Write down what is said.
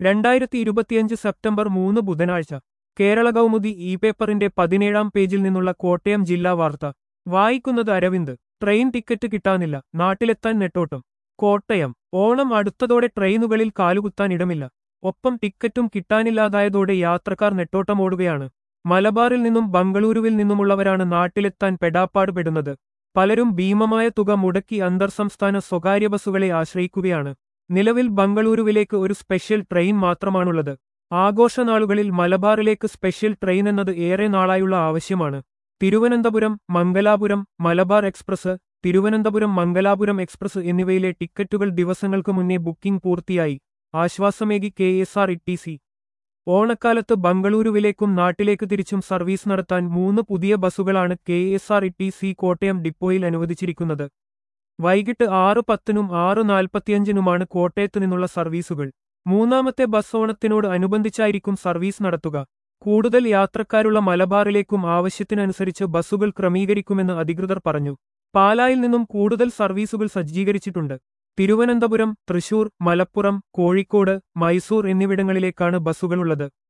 രണ്ടായിരത്തി ഇരുപത്തിയഞ്ച് സെപ്റ്റംബർ മൂന്ന് ബുധനാഴ്ച കേരള കൗമുദി ഇ പേപ്പറിന്റെ പതിനേഴാം പേജിൽ നിന്നുള്ള കോട്ടയം ജില്ലാ വാർത്ത വായിക്കുന്നത് അരവിന്ദ് ട്രെയിൻ ടിക്കറ്റ് കിട്ടാനില്ല നാട്ടിലെത്താൻ നെട്ടോട്ടം കോട്ടയം ഓണം അടുത്തതോടെ ട്രെയിനുകളിൽ കാലുകുത്താൻ ഇടമില്ല ഒപ്പം ടിക്കറ്റും കിട്ടാനില്ലാതായതോടെ യാത്രക്കാർ നെട്ടോട്ടമോടുകയാണ് മലബാറിൽ നിന്നും ബംഗളൂരുവിൽ നിന്നുമുള്ളവരാണ് നാട്ടിലെത്താൻ പെടാപ്പാട് പെടുന്നത് പലരും ഭീമമായ തുക മുടക്കി അന്തർസംസ്ഥാന സ്വകാര്യ ബസ്സുകളെ ആശ്രയിക്കുകയാണ് നിലവിൽ ബംഗളൂരുവിലേക്ക് ഒരു സ്പെഷ്യൽ ട്രെയിൻ മാത്രമാണുള്ളത് ആഘോഷനാളുകളിൽ മലബാറിലേക്ക് സ്പെഷ്യൽ ട്രെയിൻ എന്നത് ഏറെ നാളായുള്ള ആവശ്യമാണ് തിരുവനന്തപുരം മംഗലാപുരം മലബാർ എക്സ്പ്രസ് തിരുവനന്തപുരം മംഗലാപുരം എക്സ്പ്രസ് എന്നിവയിലെ ടിക്കറ്റുകൾ ദിവസങ്ങൾക്ക് മുന്നേ ബുക്കിംഗ് പൂർത്തിയായി ആശ്വാസമേകി K S R E T C ഓണക്കാലത്ത് ബംഗളൂരുവിലേക്കും നാട്ടിലേക്ക് തിരിച്ചും സർവീസ് നടത്താൻ മൂന്ന് പുതിയ ബസ്സുകളാണ് K S R E T C Kottayam ഡിപ്പോയിൽ അനുവദിച്ചിരിക്കുന്നത് വൈകിട്ട് ആറ് പത്തിനും ആറ് നാൽപ്പത്തിയഞ്ചിനുമാണ് കോട്ടയത്തു നിന്നുള്ള സർവീസുകൾ മൂന്നാമത്തെ ബസ് ഓണത്തിനോട് അനുബന്ധിച്ചായിരിക്കും സർവീസ് നടത്തുക കൂടുതൽ യാത്രക്കാരുള്ള മലബാറിലേക്കും ആവശ്യത്തിനനുസരിച്ച് ബസ്സുകൾ ക്രമീകരിക്കുമെന്ന് അധികൃതർ പറഞ്ഞു പാലായിൽ നിന്നും കൂടുതൽ സർവീസുകൾ സജ്ജീകരിച്ചിട്ടുണ്ട് തിരുവനന്തപുരം തൃശൂർ മലപ്പുറം കോഴിക്കോട് മൈസൂർ എന്നിവിടങ്ങളിലേക്കാണ് ബസ്സുകളുള്ളത്